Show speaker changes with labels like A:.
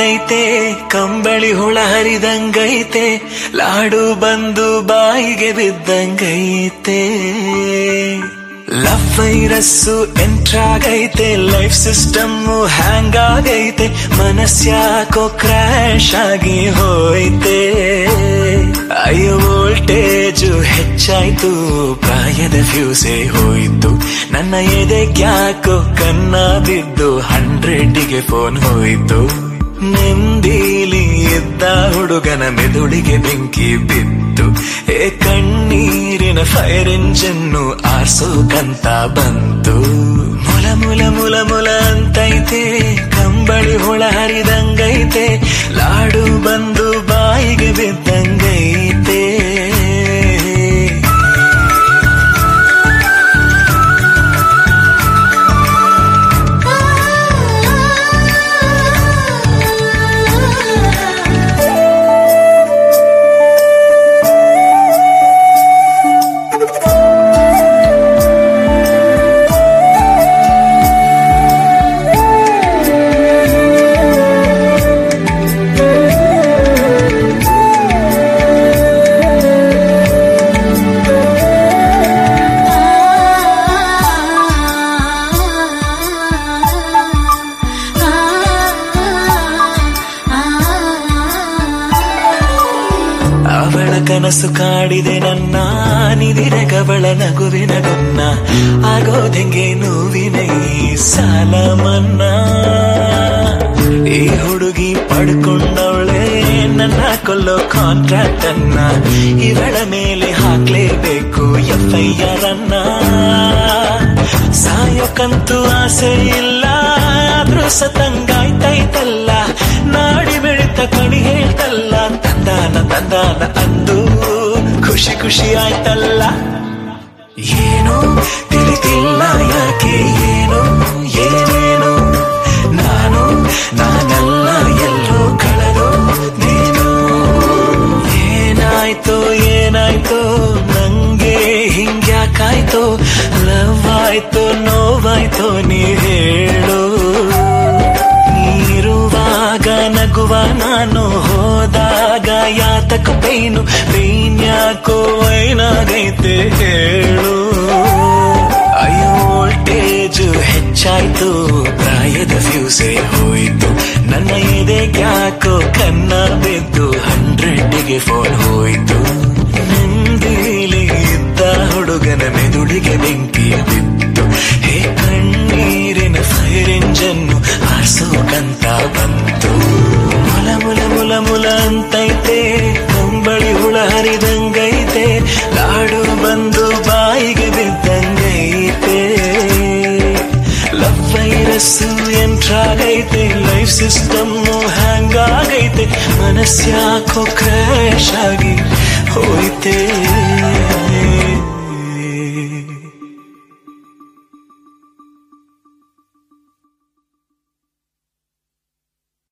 A: ಅಂತೈತೆ ಕಂಬಳಿ ಹುಳ ಹರಿದಂಗೈತೆ ಲಾಡು ಬಂದು ಬಾಯಿಗೆ ಬಿದ್ದಂಗೈತೆ ಲವ್ ವೈರಸ್ಸು ಎಂಟ್ರಾಗೈತೆ ಲೈಫ್ ಸಿಸ್ಟಮ್ ಹ್ಯಾಂಗ್ ಆಗೈತೆ ಮನಸ್ಯಾಕೋ ಕ್ರ್ಯಾಶ್ ಆಗಿ ಹೋಯ್ತೆ ಅಯ್ಯೋ ವೋಲ್ಟೇಜು ಹೆಚ್ಚಾಯ್ತು ಪ್ರಾಯದ ಫ್ಯೂಸೇ ಹೋಯ್ತು ನನ್ನ ಎದೆಗ್ಯಾಕೋ ಕನ್ನ ಬಿದ್ದು ಹಂಡ್ರೆಡ್ಗೆ ಫೋನ್ ಹೋಯ್ತು ನೆಮ್ಮದಿಲಿ ಇದ್ದ ಹುಡುಗನ ಮೆದುಳಿಗೆ ಬೆಂಕಿ ಬಿತ್ತು ಏ ಕಣ್ಣೀರಿನ ಫೈರ್ ಇಂಜನ್ನು ಆರ್ಸೋಕಂತ ಬಂತು ಮುಲ ಮುಲ ಮುಲ ಮುಲ ಅಂತೈತೆ ಕಂಬಳಿ ಹುಳ ಹರಿದಂಗೈತೆ ಲಾಡು ಬಂದು ಬಾಯಿಗೆ ಬಿದ್ದಂಗೈತೆ ಅವಳ ಕನಸು ಕಾಡಿದೆ ನನ್ನ ನಿದಿರಗವಳ ನಗುವಿನ ಗನ್ನ ಆಗೋದೆಂಗೆ ನೋವಿನ ಈ ಸಾಲ ಮನ್ನಾ ಈ ಹುಡುಗಿ ಪಡ್ಕೊಂಡವಳೆ ನನ್ನ ಕೊಲ್ಲೋ ಕಾಂಟ್ರಾಕ್ಟ್ ಅನ್ನ ಇವಳ ಮೇಲೆ ಹಾಕ್ಲೇಬೇಕು ಎಫ್ ಐ ಆರ್ ಅನ್ನ ಸಾಯೋಕಂತೂ ಆಸೆ ಇಲ್ಲ ಆದ್ರೂ ಸತಂಗಾಯ್ತೈತಲ್ಲ ನಾಡಿ ಬೆಳಿತ ಕಣಿ ಹೇಳ್ತಲ್ಲ ತಂದಾನ ತಂದಾನ ಅಂದು ಖುಷಿ ಖುಷಿ ಆಯ್ತಲ್ಲ ಏನು ತಿಳಿತಿಲ್ಲ ಯಾಕೆ ಏನು ಏನೇನು ನಾನು ನಾನಲ್ಲ ಎಲ್ಲೋ ಕಳೆದು ನೀನು ಏನಾಯ್ತೋ ಏನಾಯ್ತೋ ನಂಗೆ ಹಿಂಗ್ಯಾಕಾಯ್ತೋ ಲವ್ ಆಯ್ತೋ ನೋವಾಯ್ತೋ ನೀ ಹೇಳು ನೀರುವಾಗ ನಗುವ ನಾನು ಹೋದಾಗ ಯಾತಕ ಪೈನು ಪೈನ್ ಯಾಕೋ ಏನಾಗೈತೆ ಹೇಳು ಅಯ್ಯೋ ವೋಲ್ಟೇಜ್ ಹೆಚ್ಚಾಯ್ತು ಪ್ರಾಯದ ಫ್ಯೂಸೇ ಹೋಯ್ತು ನನ್ನ ಎದೆಗ್ಯಾಕೋ ಕನ್ನ ಬಿದ್ದು ಹಂಡ್ರೆಡ್ಗೆ ಫೋನ್ ಹೋಯ್ತು ನೆಮ್ಮದಿಲಿ ಇದ್ದ ಹುಡುಗನ ಮೆದುಳಿಗೆ ಬೆಂಕಿ ಬಿತ್ತು ಹೇ ಕಣ್ಣೀರಿನ ಫೈರ್ ಇಂಜನ್ನು ಆರ್ಸೋಕಂತ ಬಂತು ಮುಲ ಮುಲ ಮುಲ ಮುಲ ಅಂತೈತೆ ಕಂಬಳಿ ಹುಳ ಹರಿದಂಗೈತೆ ಲಾಡು ಬಂದು ಬಾಯಿಗೆ ಬಿದ್ದಂಗೈತೆ ಲವ್ ವೈರಸ್ಸು ಎಂಟ್ರಾಗೈತೆ ಲೈಫ್ ಸಿಸ್ಟಮ್ ಹ್ಯಾಂಗ್ ಆಗೈತೆ ಮನಸ್ಯಾಕೋ ಕ್ರ್ಯಾಶ್ ಆಗಿ ಹೋಯ್ತೆ